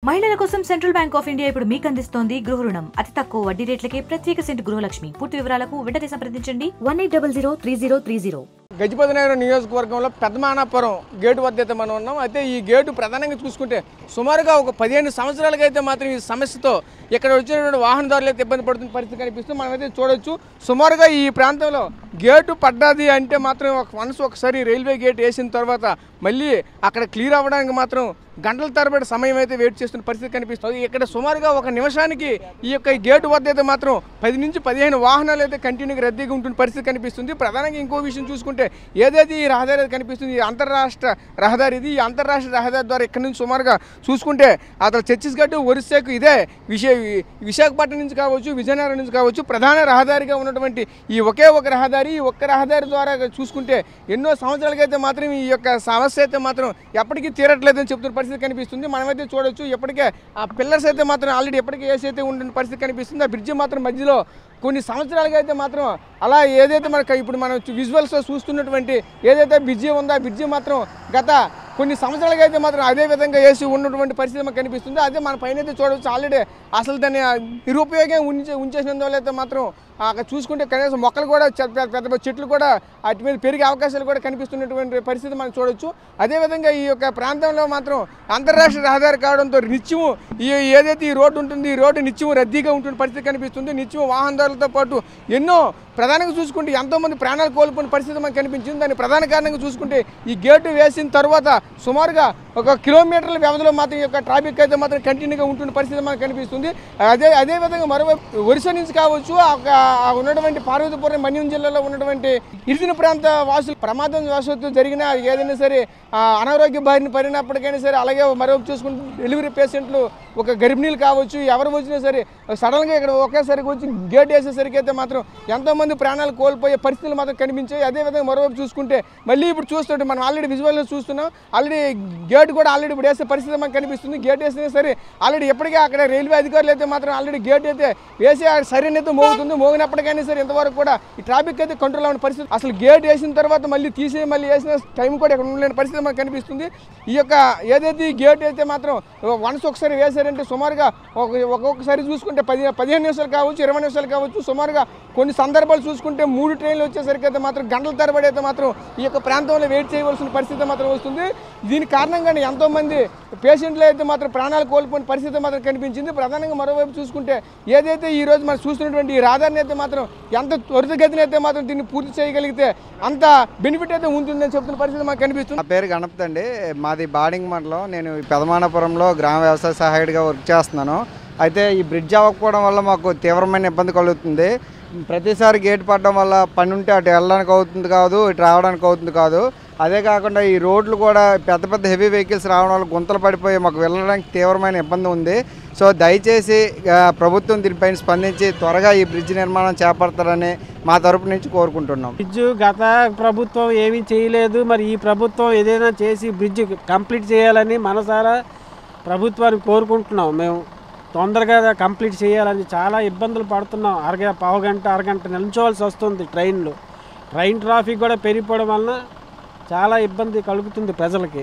మహిళల కోసం central bank of India ఇప్పుడు మీకు అందిస్తోంది గృహ రుణం అతి తక్కువ వడ్డీ రేట్లకే ప్రత్యేక సెంటు గృహలక్ష్మి పూర్తి వివరాలకు వెంటనే సంప్రదించండి one eight double zero three zero three zero Gajapathi Nagaram నియోజకవర్గంలో పెద్దమానాపురం గేటు వద్ద అయితే మనం ఉన్నాం అయితే ఈ గేటు ప్రధానంగా చూసుకుంటే సుమారుగా ఒక పదిహేను సంవత్సరాలుగా అయితే మాత్రం ఈ సమస్యతో ఇక్కడ వచ్చినటువంటి వాహనదారులు అయితే ఇబ్బంది పడుతున్న పరిస్థితి కనిపిస్తుంది మనమైతే చూడొచ్చు సుమారుగా ఈ ప్రాంతంలో గేటు పడ్డది అంటే మాత్రం ఒక మనసు ఒకసారి రైల్వే గేట్ వేసిన తర్వాత మళ్ళీ అక్కడ క్లియర్ అవ్వడానికి మాత్రం గంటల తరబడి సమయం అయితే వెయిట్ చేస్తున్న పరిస్థితి కనిపిస్తుంది ఇక్కడ సుమారుగా ఒక నిమిషానికి ఈ యొక్క ఈ గేటు వద్ద అయితే మాత్రం పది నుంచి పదిహేను వాహనాలు అయితే కంటిన్యూగా రద్దీగా ఉంటున్న పరిస్థితి కనిపిస్తుంది ప్రధానంగా ఇంకో విషయం చూసుకుంటే ఏదైతే ఈ రహదారి అయితే కనిపిస్తుంది ఈ అంతర్రాష్ట్ర రహదారి ఇది ఈ అంతర్రాష్ట్ర రహదారి ద్వారా ఇక్కడ నుంచి సుమారుగా చూసుకుంటే అతను ఛత్తీస్గఢ్ ఒరిస్సాకు ఇదే విషయ విశాఖపట్నం నుంచి కావచ్చు విజయనగరం నుంచి కావచ్చు ప్రధాన రహదారిగా ఉన్నటువంటి ఈ ఒకే ఒక రహదారి ఈ ఒక్క రహదారి ద్వారా చూసుకుంటే ఎన్నో సంవత్సరాలకైతే అయితే మాత్రం ఈ యొక్క సమస్య అయితే మాత్రం ఎప్పటికీ తీరట్లేదని చెప్తున్న పరిస్థితి కనిపిస్తుంది మనమైతే చూడొచ్చు ఇప్పటికే ఆ పిల్లర్స్ అయితే మాత్రం ఆల్రెడీ ఎప్పటికీ వేసి అయితే ఉంటున్న పరిస్థితి కనిపిస్తుంది ఆ బ్రిడ్జి మాత్రం మధ్యలో కొన్ని సంవత్సరాలుగా అయితే మాత్రం అలా ఏదైతే మనకు ఇప్పుడు మనం విజువల్స్ చూస్తున్నటువంటి ఏదైతే బ్రిడ్జి ఉందో ఆ బ్రిడ్జి మాత్రం గత కొన్ని సంవత్సరాలుగా అయితే మాత్రం అదే విధంగా వేసి ఉన్నటువంటి పరిస్థితి మనకు కనిపిస్తుంది అదే మన పైన అయితే చూడవచ్చు ఆల్రెడీ అసలు దాన్ని నిరుపయోగం ఉంచే ఉంచేసినందువల్ల అయితే మాత్రం ఆ అక్కడ చూసుకుంటే కనీసం మొక్కలు కూడా చె- పెద్ద పెద్ద చెట్లు కూడా వాటి మీద పెరిగే అవకాశాలు కూడా కనిపిస్తున్నటువంటి పరిస్థితి మనం చూడొచ్చు అదేవిధంగా ఈ యొక్క ప్రాంతంలో మాత్రం అంతర్రాష్ట్రీయ రహదారి కావడంతో నిత్యము ఈ ఏదైతే ఈ రోడ్డు ఉంటుంది ఈ రోడ్డు నిత్యం రద్దీగా ఉంటున్న పరిస్థితి కనిపిస్తుంది నిత్యం వాహనదారులతో పాటు ఎన్నో ప్రధానంగా చూసుకుంటే ఎంతోమంది ప్రాణాలు కోల్పోయిన పరిస్థితి మనకు కనిపించింది దాని ప్రధాన కారణంగా చూసుకుంటే ఈ గేటు వేసిన తర్వాత సుమారుగా ఒక కిలోమీటర్ల వ్యవధిలో మాత్రం ఈ యొక్క ట్రాఫిక్ అయితే మాత్రం కంటిన్యూగా ఉంటున్న పరిస్థితి మనకు కనిపిస్తుంది అదే అదేవిధంగా మరోవైపు ఒరిస్సా నుంచి కావచ్చు ఆ ఒక- ఆ ఉన్నటువంటి పార్వతీపురం మన్యం జిల్లాలో ఉన్నటువంటి గిరిజన ప్రాంత వాసులు ప్రమాదం వశత్తు జరిగిన ఏదైనా సరే ఆ, అనారోగ్య బారిన పడినప్పటికైనా సరే అలాగే మరోవైపు చూసుకుంటే డెలివరీ పేషెంట్లు ఒక గర్భిణీలు కావచ్చు ఎవరు వచ్చినా సరే సడన్గా ఇక్కడ ఒకేసారికి వచ్చి గేట్ వేసేసరికి అయితే మాత్రం ఎంతోమంది ప్రాణాలు కోల్పోయే పరిస్థితులు మాత్రం కనిపించాయి అదేవిధంగా మరోవైపు చూసుకుంటే మళ్ళీ ఇప్పుడు చూస్తుంటే మనం ఆల్రెడీ విజువల్లో చూస్తున్నాం ఆల్రెడీ గేట్ కూడా ఆల్రెడీ ఇప్పుడు వేసే పరిస్థితి మనకు కనిపిస్తుంది గేట్ వేసినా సరే ఆల్రెడీ ఎప్పటికీ అక్కడ రైల్వే అధికారులు అయితే మాత్రం ఆల్రెడీ గేట్ అయితే వేసి ఆ సరైన అయితే మోగుతుంది మోగినప్పటికైనా సరే ఇంతవరకు కూడా ఈ ట్రాఫిక్ అయితే కంట్రోల్ అవ్వని పరిస్థితి అసలు గేట్ వేసిన తర్వాత మళ్ళీ తీసి మళ్ళీ వేసిన టైం కూడా ఇక్కడ ఉండలేని పరిస్థితి మనకు కనిపిస్తుంది ఈ యొక్క ఏదైతే ఈ గేట్ అయితే మాత్రం వన్స్ ఒకసారి వేశారంటే సుమారుగా ఒక ఒక్కొక్కసారి చూసుకుంటే పది పదిహేను నిమిషాలు కావచ్చు ఇరవై నిమిషాలు కావచ్చు సుమారుగా కొన్ని సందర్భాలు చూసుకుంటే మూడు ట్రైన్లు వచ్చేసరికి అయితే మాత్రం గంటల తరబడి అయితే మాత్రం ఈ యొక్క ప్రాంతంలో వెయిట్ చేయవలసిన పరిస్థితి మాత్రం వస్తుంది దీని కారణంగానే ఎంతోమంది పేషెంట్లు అయితే మాత్రం ప్రాణాలు కోల్పోయిన పరిస్థితి మాత్రం కనిపించింది ప్రధానంగా మరోవైపు చూసుకుంటే ఏదైతే ఈ రోజు మనం చూస్తున్నటువంటి ఈ రహదారిని అయితే మాత్రం ఎంత త్వరితగతిన అయితే మాత్రం దీన్ని పూర్తి చేయగలిగితే అంత బెనిఫిట్ అయితే ఉంటుందని చెప్తున్న పరిస్థితి మాకు కనిపిస్తుంది నా పేరు గణపతి అండి మాది బాడింగ్ మండలం నేను ఈ పెదమానపురంలో గ్రామ వ్యవసాయ సహాయకుడిగా వర్క్ చేస్తున్నాను అయితే ఈ బ్రిడ్జ్ అవ్వకపోవడం వల్ల మాకు తీవ్రమైన ఇబ్బంది కలుగుతుంది ప్రతిసారి గేట్ పడడం వల్ల పని ఉంటే అటు వెళ్ళడానికి అవుతుంది కాదు ఇటు రావడానికి అవుతుంది కాదు అదే కాకుండా ఈ రోడ్లు కూడా పెద్ద పెద్ద హెవీ వెహికల్స్ రావడం వల్ల గుంతలు పడిపోయి మాకు వెళ్ళడానికి తీవ్రమైన ఇబ్బంది ఉంది సో దయచేసి ఆ, ప్రభుత్వం దీనిపైన స్పందించి త్వరగా ఈ బ్రిడ్జ్ నిర్మాణం చేపడతారని మా తరపు నుంచి కోరుకుంటున్నాం బ్రిడ్జ్ గత ప్రభుత్వం ఏమీ చేయలేదు మరి ఈ ప్రభుత్వం ఏదైనా చేసి బ్రిడ్జ్ కంప్లీట్ చేయాలని మనసారా ప్రభుత్వాన్ని కోరుకుంటున్నాం మేము తొందరగా కంప్లీట్ చేయాలని చాలా ఇబ్బందులు పడుతున్నాం అరగ పావు గంట అరగంట నిల్చోవాల్సి వస్తుంది ట్రైన్లు ట్రైన్ ట్రాఫిక్ కూడా పెరిగిపోవడం వలన చాలా ఇబ్బంది కలుగుతుంది ప్రజలకి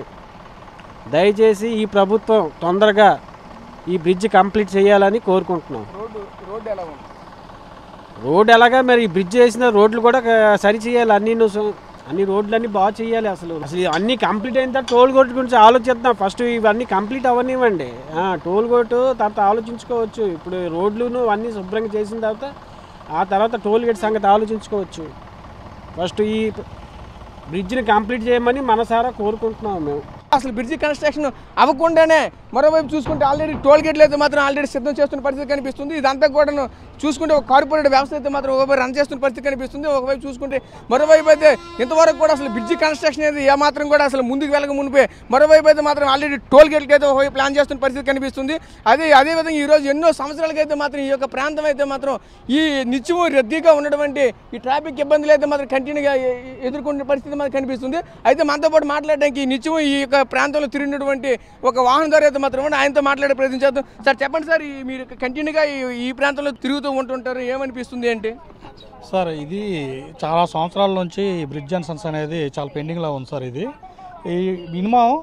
దయచేసి ఈ ప్రభుత్వం తొందరగా ఈ బ్రిడ్జ్ కంప్లీట్ చేయాలని కోరుకుంటున్నాం రోడ్డు రోడ్డు ఎలా ఉంది రోడ్ ఎలాగా మరి ఈ బ్రిడ్జ్ వేసిన రోడ్లు కూడా క- సరి చేయాలి అన్ని అన్ని రోడ్లన్నీ బాగా చేయాలి అసలు అసలు అన్ని కంప్లీట్ అయిన తర్వాత టోల్ గోట్ గురించి ఆలోచిద్దాం ఫస్ట్ ఇవన్నీ కంప్లీట్ అవ్వనివ్వండి ఆ, టోల్ గోట్ తర్వాత ఆలోచించుకోవచ్చు ఇప్పుడు రోడ్లును అన్నీ శుభ్రంగా చేసిన తర్వాత ఆ తర్వాత టోల్ గేట్ సంగతి ఆలోచించుకోవచ్చు ఫస్ట్ ఈ బ్రిడ్జ్ని కంప్లీట్ చేయమని మనసారా కోరుకుంటున్నాం మేము అసలు బ్రిడ్జి కన్స్ట్రక్షన్ అవ్వకుండానే మరోవైపు చూసుకుంటే ఆల్రెడీ టోల్ గేట్లు అయితే మాత్రం ఆల్రెడీ సిద్ధం చేస్తున్న పరిస్థితి కనిపిస్తుంది ఇదంతా కూడా చూసుకుంటే ఒక కార్పొరేట్ వ్యవస్థ అయితే మాత్రం ఒకవైపు రన్ చేస్తున్న పరిస్థితి కనిపిస్తుంది ఒకవైపు చూసుకుంటే మరోవైపు అయితే ఇంతవరకు కూడా అసలు బ్రిడ్జి కన్స్ట్రక్షన్ అనేది ఏమాత్రం కూడా అసలు ముందుకు వెళ్ళక మునిపే మరోవైపు అయితే మాత్రం ఆల్రెడీ టోల్ గేట్లకి అయితే ఒకవైపు ప్లాన్ చేస్తున్న పరిస్థితి కనిపిస్తుంది అదే అదేవిధంగా ఈ రోజు ఎన్నో సంవత్సరాలకి అయితే మాత్రం ఈ యొక్క ప్రాంతం అయితే మాత్రం ఈ నిత్యము రద్దీగా ఉన్నటువంటి ఈ ట్రాఫిక్ ఇబ్బందులు అయితే మాత్రం కంటిన్యూగా ఎ- ఎ- ఎదుర్కొనే పరిస్థితి మనకు కనిపిస్తుంది అయితే మనతో పాటు మాట్లాడడానికి ఈ నిత్యము ఈ యొక్క ప్రాంతంలో తిరిగినటువంటి ఒక వాహనదారు అయితే మాత్రం ఉన్నాడు. ఆయనతో మాట్లాడే ప్రయత్నం చేద్దాం సార్ చెప్పండి సార్ ఈ మీరు కంటిన్యూగా ఈ ఈ ప్రాంతంలో తిరుగుతూ ఉంటుంటారు ఏమనిపిస్తుంది ఏంటి సార్ ఇది చాలా సంవత్సరాల నుంచి ఈ బ్రిడ్జ్ అండ్ సన్స్ అనేది చాలా పెండింగ్లో ఉంది సార్ ఇది ఈ మినిమం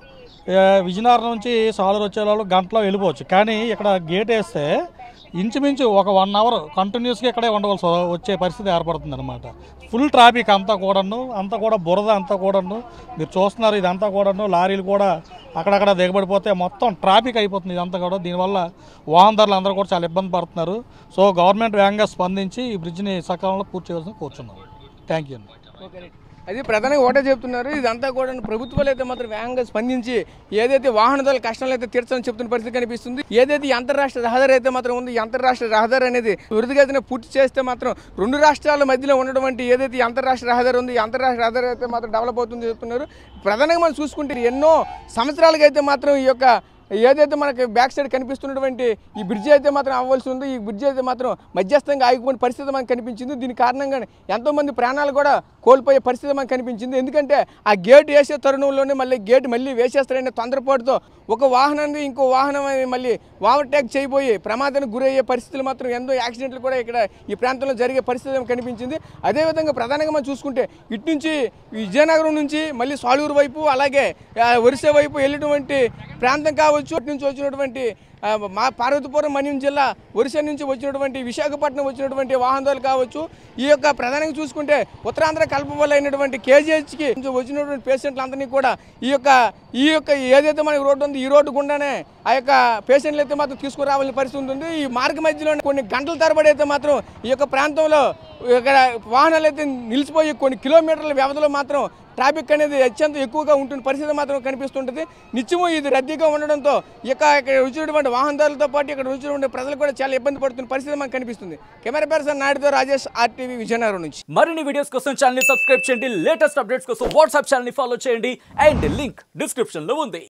ఏ, విజయనగరం నుంచి సాలూరు వచ్చే వాళ్ళు గంటలో వెళ్ళిపోవచ్చు కానీ ఇక్కడ గేట్ వేస్తే ఇంచుమించు ఒక వన్ అవర్ కంటిన్యూస్గా ఇక్కడే ఉండవలసి వచ్చే పరిస్థితి ఏర్పడుతుంది అనమాట ఫుల్ ట్రాఫిక్ అంతా కూడాను అంతా కూడా బురద అంతా కూడాను మీరు చూస్తున్నారు ఇదంతా కూడాను లారీలు కూడా అక్కడక్కడ దిగబడిపోతే మొత్తం ట్రాఫిక్ అయిపోతుంది ఇదంతా కూడా దీనివల్ల వాహనదారులు అందరూ కూడా చాలా ఇబ్బంది పడుతున్నారు సో గవర్నమెంట్ వేగంగా స్పందించి ఈ బ్రిడ్జ్ని సకాలంలో పూర్తి చేయాల్సి కూర్చున్నాం థ్యాంక్ యూ అండి అది ప్రధానంగా ఒకటే చెప్తున్నారు ఇదంతా కూడా ప్రభుత్వాలు అయితే మాత్రం వేగంగా స్పందించి ఏదైతే వాహనదారుల కష్టాలు అయితే తీర్చాలని చెప్తున్న పరిస్థితి కనిపిస్తుంది ఏదైతే ఈ అంతర్రాష్ట్ర రహదారి అయితే మాత్రం ఉంది ఈ అంతర్రాష్ట్ర రహదారి అనేది వృద్ధిగతిన పూర్తి చేస్తే మాత్రం రెండు రాష్ట్రాల మధ్యలో ఉన్నటువంటి ఏదైతే ఈ అంతర్రాష్ట్ర రహదారి ఉంది ఈ అంతర్రాష్ట్ర రహదారి అయితే మాత్రం డెవలప్ అవుతుంది చెప్తున్నారు ప్రధానంగా మనం చూసుకుంటే ఎన్నో సంవత్సరాలుగా అయితే మాత్రం ఈ యొక్క ఏదైతే మనకి బ్యాక్ సైడ్ కనిపిస్తున్నటువంటి ఈ బ్రిడ్జి అయితే మాత్రం అవ్వాల్సి ఉంది ఈ బ్రిడ్జి అయితే మాత్రం మధ్యస్థంగా ఆగిపోయిన పరిస్థితి మనకు కనిపించింది దీని కారణంగా ఎంతోమంది ప్రాణాలు కూడా కోల్పోయే పరిస్థితి మనకు కనిపించింది ఎందుకంటే ఆ గేట్ వేసే తరుణంలోనే మళ్ళీ గేట్ మళ్ళీ వేసేస్తారనే తొందరపాటుతో ఒక వాహనాన్ని ఇంకో వాహనం అనేది మళ్ళీ ఓవర్టేక్ చేయబోయి ప్రమాదానికి గురయ్యే పరిస్థితులు మాత్రం ఎంతో యాక్సిడెంట్లు కూడా ఇక్కడ ఈ ప్రాంతంలో జరిగే పరిస్థితి మనకు కనిపించింది అదేవిధంగా ప్రధానంగా మనం చూసుకుంటే ఇటు నుంచి విజయనగరం నుంచి మళ్ళీ సాలూరు వైపు అలాగే ఆ, ఒరిస్సా వైపు వెళ్ళినటువంటి ప్రాంతం కావచ్చు అటు నుంచి వచ్చినటువంటి ఆ, మా పార్వతీపురం మన్యం జిల్లా ఒరిస్సా నుంచి వచ్చినటువంటి విశాఖపట్నం వచ్చినటువంటి వాహనదారులు కావచ్చు ఈ యొక్క ప్రధానంగా చూసుకుంటే ఉత్తరాంధ్ర కలపవల్ల అయినటువంటి కేజీహెచ్కి వచ్చినటువంటి పేషెంట్లందరినీ కూడా ఈ యొక్క ఈ యొక్క ఏదైతే మనకి రోడ్డు ఉంది ఈ రోడ్డు గుండానే ఆ యొక్క పేషెంట్లు అయితే మాత్రం తీసుకురావాల్సిన పరిస్థితి ఉంటుంది ఈ మార్గ మధ్యలో కొన్ని గంటల తరబడి అయితే మాత్రం ఈ యొక్క ప్రాంతంలో ఇక్కడ వాహనాలు అయితే నిలిచిపోయి కొన్ని కిలోమీటర్ల వ్యవధిలో మాత్రం ట్రాఫిక్ అనేది అత్యంత ఎక్కువగా ఉంటున్న పరిస్థితి మాత్రం కనిపిస్తుంటుంది నిత్యము ఇది రద్దీగా ఉండడంతో ఇక ఇక్కడ వచ్చినటువంటి వాహనదారులతో పాటు ఇక్కడ వచ్చినటువంటి ప్రజలు కూడా చాలా ఇబ్బంది పడుతున్న పరిస్థితి మనకు కనిపిస్తుంది కెమెరా పర్సన్ నాయుడుతో రాజేష్ ఆర్టీవీ విజయనగరం నుంచి మరిన్ని వీడియోస్ కోసం ఛానల్ ని సబ్స్క్రైబ్ చేయండి లేటెస్ట్ అప్డేట్స్ కోసం వాట్సాప్ ఛానల్ ని ఫాలో చేయండి అండ్ లింక్ డిస్క్రిప్షన్ లో ఉంది